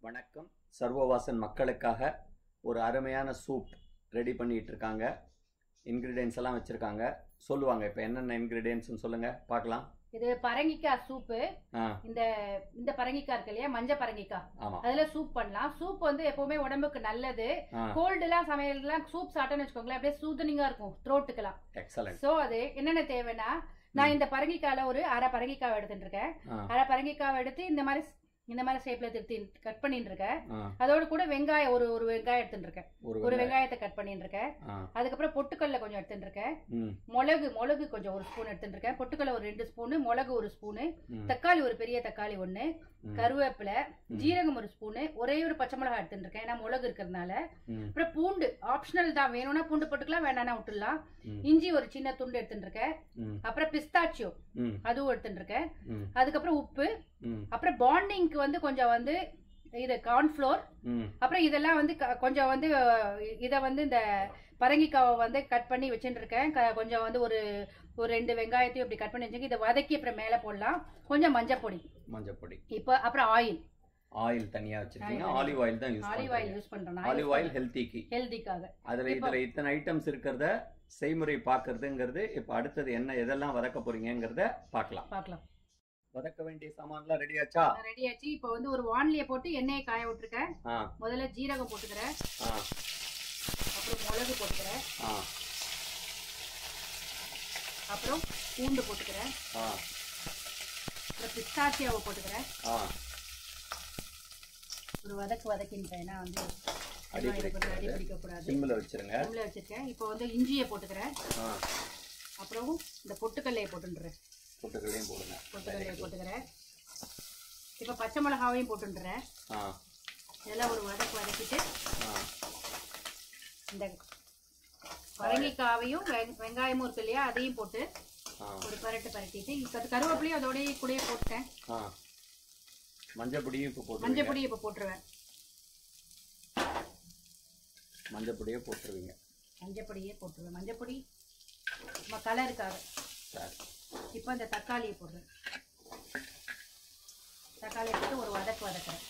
வணக்கம் சர்வவாசன் மக்களுக்காக ஒரு அருமையான சூப் ரெடி பண்ணிட்டு இருக்காங்க இன்க்ரீடியன்ஸ் எல்லாம் வச்சிருக்காங்க சொல்லுவாங்க இப்போ என்னென்ன இன்க்ரீடியன்ஸ்னு சொல்லுங்க பார்க்கலாம் இது பரங்கிக்காய் சூப்பு ஆ இந்த இந்த பரங்கிக்காய் இருக்கு இல்லையா மஞ்ச பரங்கிக்காய் ஆமாம் அதுல சூப் பண்ணலாம் சூப் வந்து எப்பவுமே உடம்புக்கு நல்லது ஆ கோல்டு எல்லாம் சமையல்லாம் சூப் சாப்பிட்டோம்னு வச்சுக்கோங்களேன் அப்படியே சூதனிங்கா இருக்கும் த்ரோட்டுக்கெல்லாம் எக்ஸலண்ட் சோ அது என்னென்ன தேவைன்னா நான் இந்த பரங்கிக்காயில ஒரு அரை பரங்கிக்காய் எடுத்துட்டு இருக்கேன் ஆ அரை பரங்கிக்காய் எடுத்து இந்த மாதிரி இந்த மாதிரி ஷேப்ல திருத்தி கட் பண்ணிட்டு இருக்கேன் ஆ அதோட கூட வெங்காயம் ஒரு ஒரு வெங்காயம் எடுத்துட்டு இருக்கேன் ஒரு ஒரு வெங்காயம். வெங்காயத்தை கட் பண்ணிட்டு இருக்கேன் ஆ அதுக்கப்புறம் பொட்டுக்கல்ல கொஞ்சம் எடுத்துட்டு இருக்கேன் ம் மிளகு மிளகு கொஞ்சம் ஒரு ஸ்பூன் எடுத்துட்டு இருக்கேன் பொட்டுக்கல்ல ஒரு ரெண்டு ஸ்பூனு மிளகு ஒரு ஸ்பூனு ம் தக்காளி ஒரு பெரிய தக்காளி ஒண்ணு ம், கருவேப்பிலை ம், ஜீரகம் ஒரு ஸ்பூனு ஒரே ஒரு பச்சை மிளகாய் எடுத்துட்டு இருக்கேன் ஏன்னா மிளகு இருக்கிறதுனால ம், அப்புறம் பூண்டு ஆப்ஷனல் தான் வேணும்னா பூண்டு போட்டுக்கலாம் வேண்டாம்னா விட்டுடலாம் ம், இஞ்சி ஒரு சின்ன துண்டு எடுத்துட்டு இருக்கேன் ம், அப்புறம் பிஸ்தாச்சியோ ம், அதுவும் எடுத்துட்டு இருக்கேன் ம், அதுக்கப்புறம் உப்பு ம், அப்புறம் பாண்டிங்க்கு வந்து கொஞ்சம் வந்து இது கார்ன்ஃப்ளோர் ம், அப்புறம் இதெல்லாம் வந்து க- கொஞ்சம் வந்து அஹ், இதை வந்து இந்த பரங்கிக்காவை வந்து கட் பண்ணி வச்சுட்டு இருக்கேன் க- கொஞ்சம் வந்து ஒரு ஒரு ரெண்டு வெங்காயத்தையும் இப்படி கட் பண்ணி வச்சுருக்கேன் இதை வதக்கி அப்புறம் மேலே போடலாம் கொஞ்சம் மஞ்சள் பொடி மஞ்சப்பொடி இப்போ அப்புறம் ஆயில் ஆயில் தனியா வச்சிருக்கீங்க ஆயில் ஆலிவ் ஆயில் தான் யூஸ் ஆலிவ் ஆயில் பண்ணுறீங்க யூஸ் பண்றேன் ஆலிவ் ஆயில் ஹெல்த்திக்கு ஹெல்திக்காக அதுல இப்போ- இதுல இத்தனை ஐட்டம்ஸ் இருக்கிறத செய்முறை பார்க்கறதுங்கிறது இப்போ அடுத்தது என்ன எதெல்லாம் வதக்க போறீங்கங்கிறத பார்க்கலாம் பார்க்கலாம் வதக்க வேண்டிய சாமான்லாம் ரெடி ஆச்சா ரெடி ஆச்சு இப்போ வந்து ஒரு வான்லியை போட்டு எண்ணெயை காய விட்டுருக்கேன் ஆ முதல்ல ஜீரகம் போட்டுக்கிறேன் ஆ அப்புறம் மிளகு போட்டுக்கிறேன் ஆ அப்புறம் பூண்டு போட்டுக்கிறேன் ஆ அப்புறம் பிஸ்தாச்சியாவை போட்டுக்கிறேன் ஆ ஒரு வதக்கு வதக்கின்றேன் ஏன்னா வந்து அடி வெங்காயம் இது கொஞ்சம் அடி பிடிக்காது. பிடிக்கக்கூடாது சிம்மில் வச்சிருங்க சிம்ல வச்சிருக்கேன் இப்போ வந்து இஞ்சியை போட்டுக்கிறேன் ஆ அப்புறம் இந்த பொட்டுக்கல்லையை போட்டுன்றேன் பொட்டுக்களையும் போடுங்க பொட்டுக்கல்லையை போட்டுக்கிறேன் இப்போ பச்சை மிளகாவையும் போட்டுன்றேன் ஆ இதெல்லாம் ஒரு வதக்கு வதக்கிட்டு ஆ இந்த பரங்கிக்காவையும் வெங்- வெங்காயமும் இருக்கு இல்லையா அதையும் போட்டு ஆ ஒரு பரட்டு பரட்டிட்டு இப்போ அது கருவேப்பிலையும் அதோடய கூடயே போட்டேன் ஆ மஞ்சள் பொடியும் இப்போ போட்டு மஞ்சள் பொடி இப்போ போட்டுருவேன் மஞ்சள் பொடியை போட்டுருவீங்க மஞ்சள் பொடியே போட்டுருவேன் மஞ்சள் பொடி நம்ம கலருக்காக சரி இப்போ இந்த தக்காளியை போடுறேன் தக்காளியை போட்டு ஒரு வதக்கு வதக்குறேன்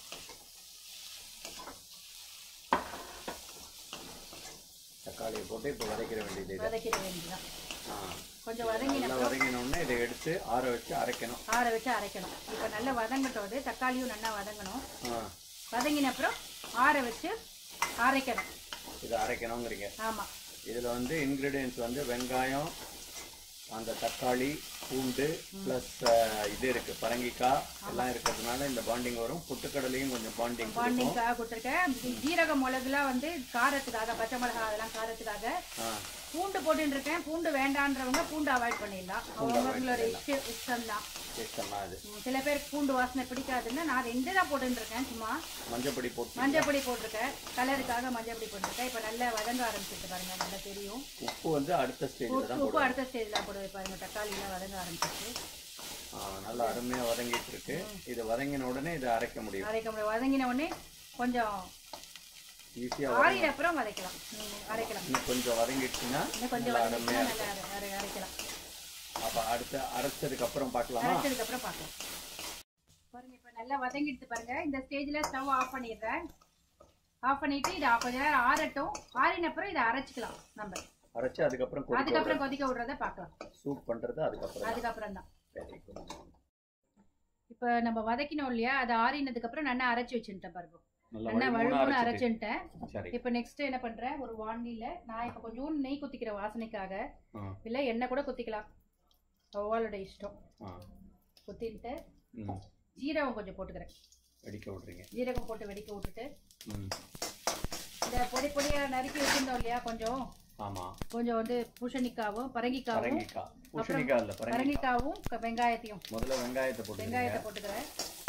தக்காளியை போட்டு இப்போ வதக்கிற வேண்டியது இது வதக்கிட வேண்டியதுதான் ஆ கொஞ்சம் வதங்கின நல்லா வதங்கினோடனே இதை எடுத்து ஆற வச்சு அரைக்கணும் ஆற வச்சு அரைக்கணும் இப்போ நல்லா வதங்கட்டோடு தக்காளியும் நல்லா வதங்கணும் ஆ வதங்கின அப்புறம் ஆற வச்சு அரைக்கணும் இதை அரைக்கணுங்கிறீங்க ஆமாம் இதில் வந்து இன்க்ரீடியன்ஸ் வந்து வெங்காயம் அந்த தக்காளி பூண்டு ப்ளஸ் இது இருக்கு பரங்கிக்காய் எல்லாம் இருக்கிறதுனால இந்த பாண்டிங் வரும் புட்டுக்கடலையும் கொஞ்சம் பாண்டிங் இருக்கும் பாண்டிங்காக கொடுத்துருக்கேன் ஜீரக மிளகுலாம் வந்து காரத்துக்காக பச்சை மிளகா அதெல்லாம் காரத்துக்காக ஆ பூண்டு போட்டுன்னு இருக்கேன் பூண்டு வேண்டான்றவங்க பூண்டு அவாய்ட் பண்ணிடலாம் அவங்களோட இஷ்ட இஷ்டம் தான் இஷ்டம்லாம் இது சில பேருக்கு பூண்டு வாசனை பிடிக்காதுன்னு நான் ரெண்டு தான் போட்டுன்னு இருக்கேன் சும்மா மஞ்சப்பொடி போட்டு மஞ்சள் பொடி போட்டிருக்கேன் கலருக்காக மஞ்சள் பொடி போட்டிருக்கேன் இப்போ நல்லா வதங்க ஆரம்பிச்சிட்டு பாருங்க நல்லா தெரியும் உப்பு வந்து அடுத்த ஸ்டேஜில் உப்பு தான் உப்பு அடுத்த ஸ்டேஜில் போடுவது பாருங்க தக்காளி எல்லாம் வதங்க ஆரம்பிச்சிச்சு ஆ, நல்லா அருமையாக வதங்கிட்டு இருக்கு இது வதங்கின உடனே இதை அரைக்க முடியும் அரைக்க முடியும் வதங்கின உடனே கொஞ்சம் ஈஸியாக ஆறின அப்புறம் வதக்கலாம் ம், அரைக்கலாம் இன்னும் கொஞ்சம் வதங்கிடுச்சுன்னா இன்னும் கொஞ்சம் நல்லா வதங்கிச்சுன்னா அருமையாக நல்லா அரை- அரை- அரைக்கலாம் அப்போ அடுத்து அரைச்சதுக்கு அப்புறம் பார்க்கலாமா அரைச்சதுக்கு அப்புறம் பார்க்கலாம் பாருங்க இப்போ நல்லா வதங்கிடுச்சு பாருங்க இந்த ஸ்டேஜில் ஸ்டவ் ஆஃப் பண்ணிடுறேன் ஆஃப் பண்ணிட்டு இதை கொஞ்ச நேரம் ஆறட்டும் ஆறின அப்புறம் இதை அரைச்சிக்கலாம் நம்ம அரைச்சு அதுக்கப்புறம் கொதிக்க அதுக்கப்புறம் கொதிக்க விடுறத பார்க்கலாம் சூப் பண்ணுறது அதுக்கப்புறம் தான். அதுக்கப்புறம் தான் வெரி குட் இப்போ நம்ம வதக்கினோம் இல்லையா அதை ஆறினதுக்கு அப்புறம் நல்லா அரைச்சி வச்சுட்டேன் பாருங்க நல்லா நல்லா வழுவழுன்னு வழுவுன்னு அரைச்சிட்டு. அரைச்சுட்டேன் சரி இப்போ நெக்ஸ்ட் என்ன பண்றேன் ஒரு வாண்டியில நான் இப்போ கொஞ்சோண்டு நெய் குத்திக்கிற வாசனைக்காக ஆ இல்ல எண்ணெய் கூட குத்திக்கலாம் ஒவ்வாளோட இஷ்டம் ஆ குத்திட்டு ம் ஜீரகம் கொஞ்சம் போட்டுக்கிறேன் வெடிக்க விட்றீங்க ஜீரகம் போட்டு வெடிக்க விட்டுட்டு ம் இந்த பொடி பொடியா நறுக்கி வச்சிருந்தோம் இல்லையா கொஞ்சம் ஆமாம் கொஞ்சம் வந்து பூசணிக்காவும் பரங்கிக்காவும் பரங்கிக்காய் பூசணிக்காய் இல்லை பரங்கிக்காய் பரங்கிக்காவும் க- வெங்காயத்தையும் முதல்ல வெங்காயத்தை போட்டுருங்க வெங்காயத்தை போட்டுக்கிறேன்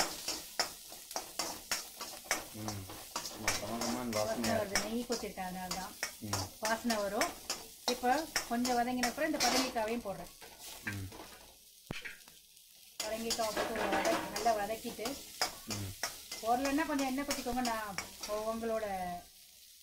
ம் சும்மா சமகமான வாசனையாக வருது நெய் குத்திருக்கேன் அதனால தான் ம் வாசனை வரும் இப்போ கொஞ்சம் வதங்கின அப்புறம் இந்த பரங்கிக்காவையும் போடுறேன் ம் பரங்கிக்காவை போட்டு ஒரு வதக்கி நல்லா வதக்கிட்டு ம் போடலன்னா கொஞ்சம் எண்ணெய் குத்திக்கோங்க நான் உங்களோட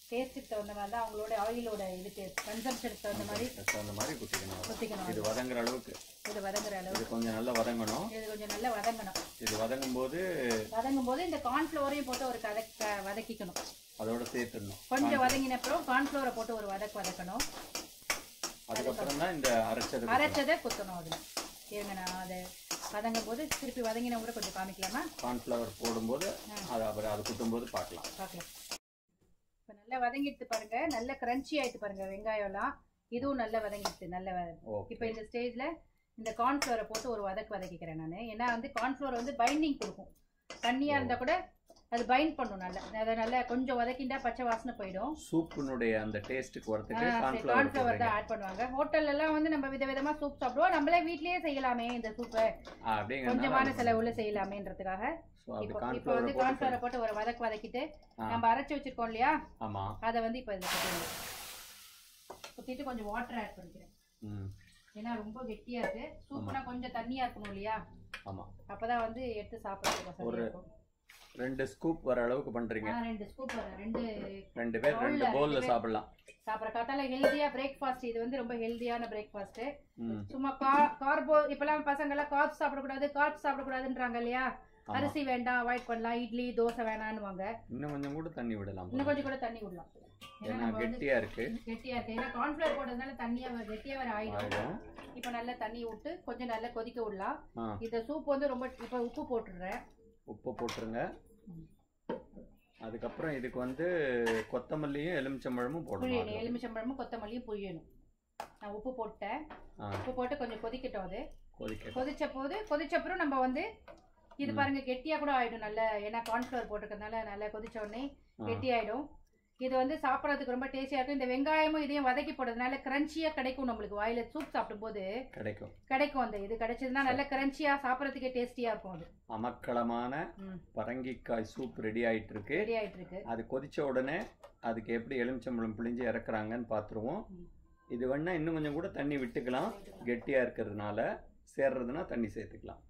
டேஸ்ட்டுக்கு தகுந்த மாதிரி தான் அவங்களோட ஆயிலோட இதுக்கு கன்சம்ஷனுக்கு தகுந்த மாதிரி அந்த மாதிரி குத்திக்கணும் ஊற்றிக்கணும் இது வதங்குற அளவுக்கு இது வதங்குற அளவு இது கொஞ்சம் நல்லா வதங்கணும் இது கொஞ்சம் நல்லா வதங்கணும் இது வதங்கும் போது வதங்கும் போது இந்த கார்ன்ஃப்ளவரையும் போட்டு ஒரு கதை க- வதக்கிக்கணும் அதோட சேர்த்துடணும் கொஞ்சம் வதங்கின அப்புறம் கார்ன்ஃப்ளவரை போட்டு ஒரு வதக்கு வதக்கணும் அதுக்கப்புறம் தான் இந்த அரைச்சது அரைச்சதை குத்தணும் அதில் இருங்க நான் அதை வதங்கும் போது திருப்பி வதங்கின கூட கொஞ்சம் காமிக்கலாமா கார்ன்ஃப்ளவர் போடும்போது அது அப்புறம் அது குத்தும்போது பார்க்கலாம் பார்க்கலாம் இப்போ நல்லா வதங்கிட்டு பாருங்க நல்ல கிரன்ச்சி ஆயிட்டு பாருங்க வெங்காயம்லாம் இதுவும் நல்லா வதங்கிடுது நல்ல ஓகே இப்போ இந்த ஸ்டேஜில் இந்த கார்ன்ஃப்ளவரை போட்டு ஒரு வதக்கு வதக்கிக்கிறேன் நான் ஏன்னா வந்து கார்ன்ஃப்ளவர் வந்து பைண்டிங் கொடுக்கும் தண்ணியாக இருந்தால் கூட அது பைண்ட் பண்ணும் நல்லா அதை நல்லா கொஞ்சம் வதக்கிண்டா பச்சை வாசனை போயிடும் சூப்பினுடைய அந்த டேஸ்ட்டுக்கு வரதுக்கு கார்ன்ஃப்ளவர் கார்ன்ஃப்ளவர் தான் ஆட் பண்ணுவாங்க ஹோட்டல்ல எல்லாம் வந்து நம்ம விதவிதமா சூப் சாப்பிடுவோம் நம்மளே வீட்லயே செய்யலாமே இந்த சூப்பை அப்படிங்கிறதுனால கொஞ்சமான செலவுல செய்யலாமேன்றதுக்காக ஸோ அது இப்போ இப்போ வந்து கார்ன்ஃப்ளவர் போட்டு கார்ன்ஃப்ளவரை போட்டு ஒரு வதக்கு வதக்கிட்டு ஆ. நம்ம அரைச்சு வச்சிருக்கோம் இல்லையா ஆமாம் அதை வந்து இப்போ இதில் கொட்டிடுங்க கொட்டிட்டு கொஞ்சம் வாட்டர் ஆட் பண்ணிக்கிறேன் ம் ஏன்னா ரொம்ப கெட்டியா இருக்கு சூப்னா கொஞ்சம் தண்ணியா இருக்கணும் இல்லையா ஆமாம் அப்பதான் வந்து எடுத்து சாப்பிடுறதுக்கு வசதியா ஒரு இருக்கும் ரெண்டு ஸ்கூப் வர அளவுக்கு பண்ணுறீங்க ஆ, ரெண்டு ஸ்கூப் ரெண்டு ரெண்டு பேர் ரெண்டு Bowl ல பவுலில் ரெண்டு சாப்பிடலாம் சாப்பிட்ற காட்டால ஹெல்தியா பிரேக்ஃபாஸ்ட் இது வந்து ரொம்ப ஹெல்தியான பிரேக்ஃபாஸ்ட் ம் சும்மா கா கார்போ இப்பெல்லாம் பசங்க எல்லாம் கார்ப்ஸ் சாப்பிடக்கூடாது கார்ப்ஸ் சாப்பிடக்கூடாதுன்றாங்க இல்லையா ஆமா. அரிசி வேண்டாம் அவாய்ட் பண்ணலாம் இட்லி தோசை வேணான்னுவாங்க இன்னும் கொஞ்சம் கூட தண்ணி விடலாம் இன்னும் கொஞ்சம் கூட தண்ணி விடலாம் ஏன்னா ஏன்னா நம்ம வந்து கெட்டியா இருக்கு கெட்டியா இருக்கு ஏன்னா கார்ன்ஃபிளவர் போட்டதுனால தண்ணியா வ- கெட்டியா வர ஆயிடும் ஆயிடும் இப்போ நல்லா தண்ணி விட்டு கொஞ்சம் நல்லா கொதிக்க விடலாம் ஆ இந்த சூப் வந்து ரொம்ப இப்போ உப்பு போட்டுடுறேன் உப்பு போட்டுருங்க அதுக்கப்புறம் இதுக்கு வந்து கொத்தமல்லியும் எலுமிச்சம்பழமும் போடணும் புழியணும் அதுல. எலுமிச்சம்பழமும் கொத்தமல்லியும் புழியணும் நான் உப்பு போட்டேன் ஆ உப்பு போட்டு கொஞ்சம் கொதிக்கட்டும் அது கொதிக்க கொதிச்ச போது கொதிச்ச அப்புறம் நம்ம வந்து இது பாருங்க கெட்டியா கூட ஆயிடும் நல்ல ஏன்னா கார்ன்ஃபிளவர் போட்டிருக்கறதுனால நல்லா கொதிச்ச உடனே ஆ. கெட்டி ஆயிடும் இது வந்து சாப்பிட்றதுக்கு ரொம்ப டேஸ்டியா இருக்கும் இந்த வெங்காயமும் இதையும் வதக்கி போடுறதுனால கிரன்ச்சியா கிடைக்கும் நம்மளுக்கு வாயில சூப் சாப்பிடும்போது கிடைக்கும் கிடைக்கும் அந்த இது கிடைச்சதுன்னா நல்ல கிரன்ச்சியா சாப்பிட்றதுக்கே டேஸ்டியா இருக்கும் அது அமக்களமான ம் பரங்கிக்காய் சூப் ரெடி ஆயிட்டு இருக்கு ரெடி ஆயிட்டு இருக்கு அது கொதிச்ச உடனே அதுக்கு எப்படி எலுமிச்சம்பழம் பிழிஞ்சு இறக்குறாங்கன்னு பார்த்துருவோம் ம். இது வேணா இன்னும் கொஞ்சம் கூட தண்ணி விட்டுக்கலாம் கெட்டியா இருக்கிறதுனால சேர்றதுன்னா தண்ணி சேர்த்துக்கலாம்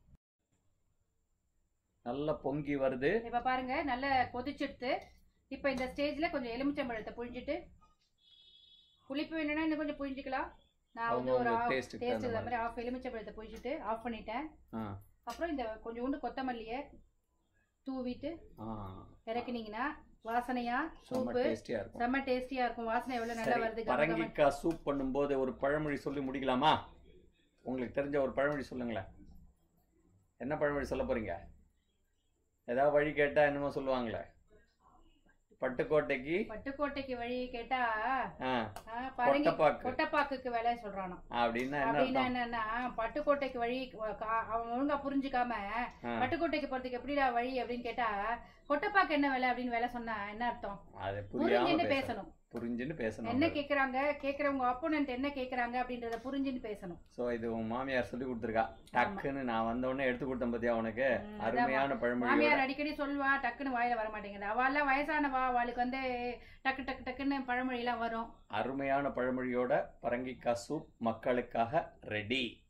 நல்லா பொங்கி வருது இப்ப பாருங்க நல்லா கொதிச்செடுத்து இப்ப இந்த ஸ்டேஜ்ல கொஞ்சம் எலுமிச்சம்பழத்தை புழிஞ்சிட்டு புளிப்பு வேணும்னா இன்னும் கொஞ்சம் புழிஞ்சிக்கலாம் நான் வந்து ஒரு அவங்கவங்க ஆஃப் taste க்கு டேஸ்ட் தகுந்த மாதிரி ஆஃப் எலுமிச்சம்பழத்தை புழிஞ்சிட்டு ஆஃப் பண்ணிட்டேன் ஆ அப்புறம் இந்த கொஞ்சோண்டு கொத்தமல்லியை தூவிட்டு ஆ இறக்குனீங்கன்னா வாசனையா செம்ம சூப்பு டேஸ்டியா இருக்கும் செம்ம டேஸ்டியா இருக்கும் வாசனை எவ்வளவு நல்லா சரி, வருது கம கம. பரங்கிக்காய் சூப் பண்ணும்போது ஒரு பழமொழி சொல்லி முடிக்கலாமா உங்களுக்கு தெரிஞ்ச ஒரு பழமொழி சொல்லுங்களேன் என்ன பழமொழி சொல்ல போறீங்க ஏதாவது வழி கேட்டா என்னமோ சொல்லுவாங்களே பட்டுக்கோட்டைக்கு பட்டுக்கோட்டைக்கு வழி கேட்டா ஆ, ஆ, பரங்கி கொட்டப்பாக்கு கொட்டப்பாக்குக்கு விலை சொல்றானோ அப்படின்னா என்ன அப்படின்னா அர்த்தம் என்னன்னா பட்டுக்கோட்டைக்கு வழி கா- அவன் ஒழுங்கா புரிஞ்சுக்காம ஆ, பட்டுக்கோட்டைக்கு போறதுக்கு எப்படிடா வழி அப்படின்னு கேட்டா கொட்டைப்பாக்கு என்ன விலை அப்படின்னு விலை சொன்னா என்ன அர்த்தம் அது புரியாம புரிஞ்சுன்னு பேசணும் பேசணும் புரிஞ்சுன்னு பேசணும் என்ன கேக்குறாங்க கேக்குறவங்க அப்போனன்ட் என்ன கேக்குறாங்க அப்படின்றத புரிஞ்சுன்னு பேசணும் சோ இது உன் மாமியார் சொல்லி கொடுத்துருக்கா டக்குன்னு நான் வந்த உடனே எடுத்து கொடுத்தேன் பாத்தியா உனக்கு ம், அதான் அருமையான பழமொழியோட மாமியார் அடிக்கடி சொல்லுவா டக்குன்னு வாயில வர மாட்டேங்குது அவெல்லாம் வயசானவா அவளுக்கு வந்து டக்கு டக்கு டக்குன்னு பழமொழி எல்லாம் வரும் அருமையான பழமொழியோட பரங்கிக்காய் சூப் மக்களுக்காக ரெடி